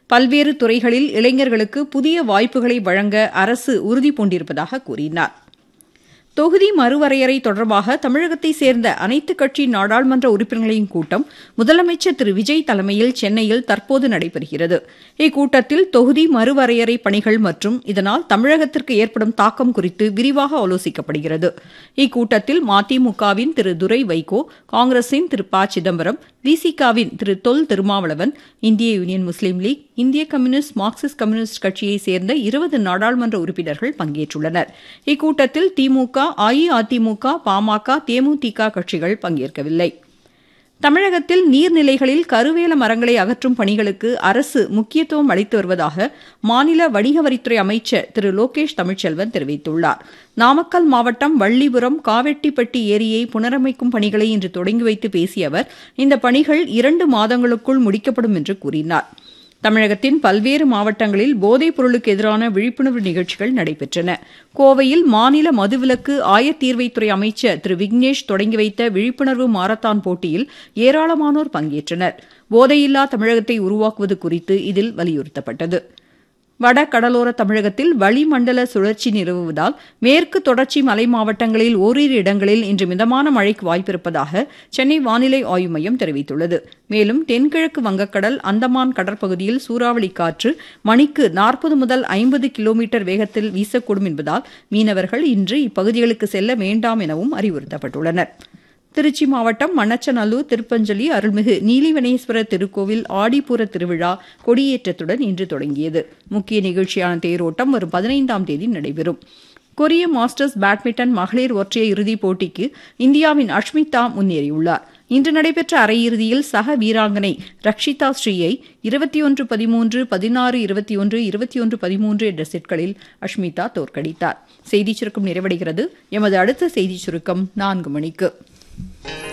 பல்வேறு துறைகளில் இளைஞர்களுக்கு புதிய வாய்ப்புகளை வழங்க அரசு உறுதி பூண்டிருப்பதாக கூறினார் தொகுதி மறுவரையறை தொடர்பாக தமிழகத்தை சேர்ந்த அனைத்து கட்சி நாடாளுமன்ற உறுப்பினர்களின் கூட்டம் முதலமைச்சர் திரு விஜய் தலைமையில் சென்னையில் தற்போது நடைபெறுகிறது இக்கூட்டத்தில் தொகுதி மறுவரையறை பணிகள் மற்றும் இதனால் தமிழகத்திற்கு ஏற்படும் தாக்கம் குறித்து விரிவாக ஆலோசிக்கப்படுகிறது இக்கூட்டத்தில் மதிமுகவின் திரு துரை வைகோ காங்கிரசின் திரு ப சிதம்பரம் விசிகாவின் திரு தொல் திருமாவளவன் இந்திய யூனியன் முஸ்லீம் லீக் இந்திய கம்யூனிஸ்ட் மார்க்சிஸ்ட் கம்யூனிஸ்ட் கட்சியைச் சேர்ந்த இருபது நாடாளுமன்ற உறுப்பினர்கள் பங்கேற்றுள்ளனர் இக்கூட்டத்தில் திமுக அஇஅதிமுக பாமக தேமுதிக கட்சிகள் பங்கேற்கவில்லை தமிழகத்தில் நீர்நிலைகளில் கருவேல மரங்களை அகற்றும் பணிகளுக்கு அரசு முக்கியத்துவம் அளித்து வருவதாக மாநில வணிக வரித்துறை அமைச்சர் திரு லோகேஷ் தமிழ்ச்செல்வன் தெரிவித்துள்ளார் நாமக்கல் மாவட்டம் வள்ளிபுரம் காவெட்டிப்பட்டி ஏரியை புனரமைக்கும் பணிகளை இன்று தொடங்கி வைத்து பேசிய அவர் இந்த பணிகள் இரண்டு மாதங்களுக்குள் முடிக்கப்படும் என்று கூறினார் தமிழகத்தின் பல்வேறு மாவட்டங்களில் போதைப் பொருளுக்கு எதிரான விழிப்புணர்வு நிகழ்ச்சிகள் நடைபெற்றன கோவையில் மாநில மதுவிலக்கு ஆயத்தீர்வைத்துறை அமைச்சர் திரு விக்னேஷ் தொடங்கி வைத்த விழிப்புணர்வு மாரத்தான் போட்டியில் ஏராளமானோர் பங்கேற்றனர் போதையில்லா தமிழகத்தை உருவாக்குவது குறித்து இதில் வலியுறுத்தப்பட்டது வட கடலோர தமிழகத்தில் வளிமண்டல சுழற்சி நிலவுவதால் மேற்கு தொடர்ச்சி மலை மாவட்டங்களில் ஓரிரு இடங்களில் இன்று மிதமான மழைக்கு வாய்ப்பிருப்பதாக சென்னை வானிலை ஆய்வு மையம் தெரிவித்துள்ளது மேலும் தென்கிழக்கு வங்கக்கடல் அந்தமான் கடற்பகுதியில் சூறாவளி காற்று மணிக்கு நாற்பது முதல் ஐம்பது கிலோமீட்டர் வேகத்தில் வீசக்கூடும் என்பதால் மீனவர்கள் இன்று இப்பகுதிகளுக்கு செல்ல வேண்டாம் எனவும் அறிவுறுத்தப்பட்டுள்ளனா் திருச்சி மாவட்டம் மணச்சநல்லூர் திருப்பஞ்சலி அருள்மிகு நீலிவனேஸ்வரர் திருக்கோவில் ஆடிப்பூர திருவிழா கொடியேற்றத்துடன் இன்று தொடங்கியது முக்கிய நிகழ்ச்சியான தேரோட்டம் வரும் பதினைந்தாம் தேதி நடைபெறும் கொரிய மாஸ்டர்ஸ் பேட்மிண்டன் மகளிர் ஒற்றையர் இறுதிப் போட்டிக்கு இந்தியாவின் அஷ்மிதா முன்னேறியுள்ளார் இன்று நடைபெற்ற அரையிறுதியில் சக வீராங்கனை ரக்ஷிதா ஸ்ரீயை இருபத்தி ஒன்று பதிமூன்று பதினாறு இருபத்தி ஒன்று இருபத்தி ஒன்று பதிமூன்று என்ற செட்களில் அஷ்மிதா தோற்கடித்தார் செய்திச் சுருக்கம் நிறைவடைகிறது எமது அடுத்த செய்திச் சுருக்கம் நான்கு மணிக்கு